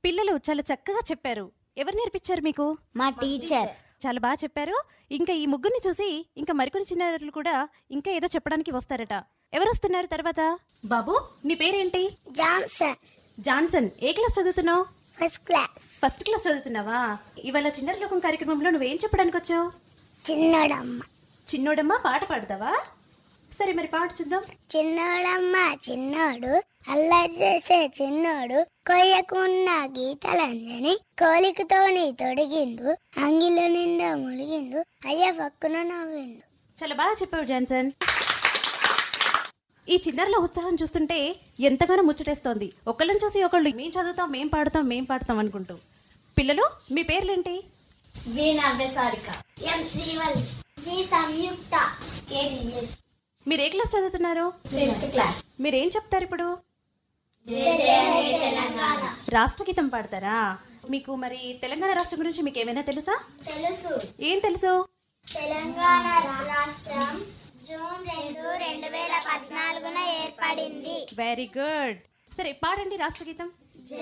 పిల్లలు చాలా చక్కగా చెప్పారు ఎవరు నేర్పించారు మీకు మా టీచర్ చాలా బాగా చెప్పారు ఇంకా ఈ ముగ్గురిని చూసి ఇంకా మరికొన్ని చిన్నారులు కూడా ఇంకా ఏదో చెప్పడానికి వస్తారట ఎవరు వస్తున్నారు తర్వాత బాబు నీ పేరేంటి జాన్సన్ జాన్సన్ ఏ క్లాస్ చదువుతున్నావు ఫస్ట్ క్లాస్ ఫస్ట్ క్లాస్ చదువుతున్నావా ఇవాళ చిన్నర లోకం కార్యక్రమంలో నువ్వేం చెప్పడానికి వచ్చావు చిన్నోడమ్మ చిన్నోడమ్మా పాట పాడతావా సరే మరి పాట చూద్దాం చిన్నోడమ్మ చిన్నోడు అల్లరి చేసే చిన్నోడు కొయ్యకున్న గీతలంజని కోలికతోని తొడిగిండు అంగిలో నిండా ములిగిండు అయ్య పక్కున నవ్విండు చాలా బాగా చెప్పావు జాన్సన్ ఈ చిన్నర్ల ఉత్సాహం చూస్తుంటే ఎంతగానో ముచ్చటేస్తోంది ఒకళ్ళని చూసి ఒకళ్ళు మేం చదువుతాం మేం పాడతాం మేం పాడతాం అనుకుంటూ పిల్లలు మీ పేర్లేంటి V Navyasarika M Srivalli G Samyukta K Dinesh మీరు ఏ క్లాస్ చదువుతున్నారు ఫిఫ్త్ క్లాస్ మీరేం చెప్తారు ఇప్పుడు రాష్ట్రగీతం పాడతారా మీకు మరి తెలంగాణ రాష్ట్రం గురించి మీకు ఏమైనా తెలుసా తెలుసు ఏం తెలుసు తెలంగాణ రాష్ట్రం జూన్ రెండు రెండు వేల పద్నాలుగున ఏర్పడింది వెరీ గుడ్ సరే పాడండి రాష్ట్రగీతం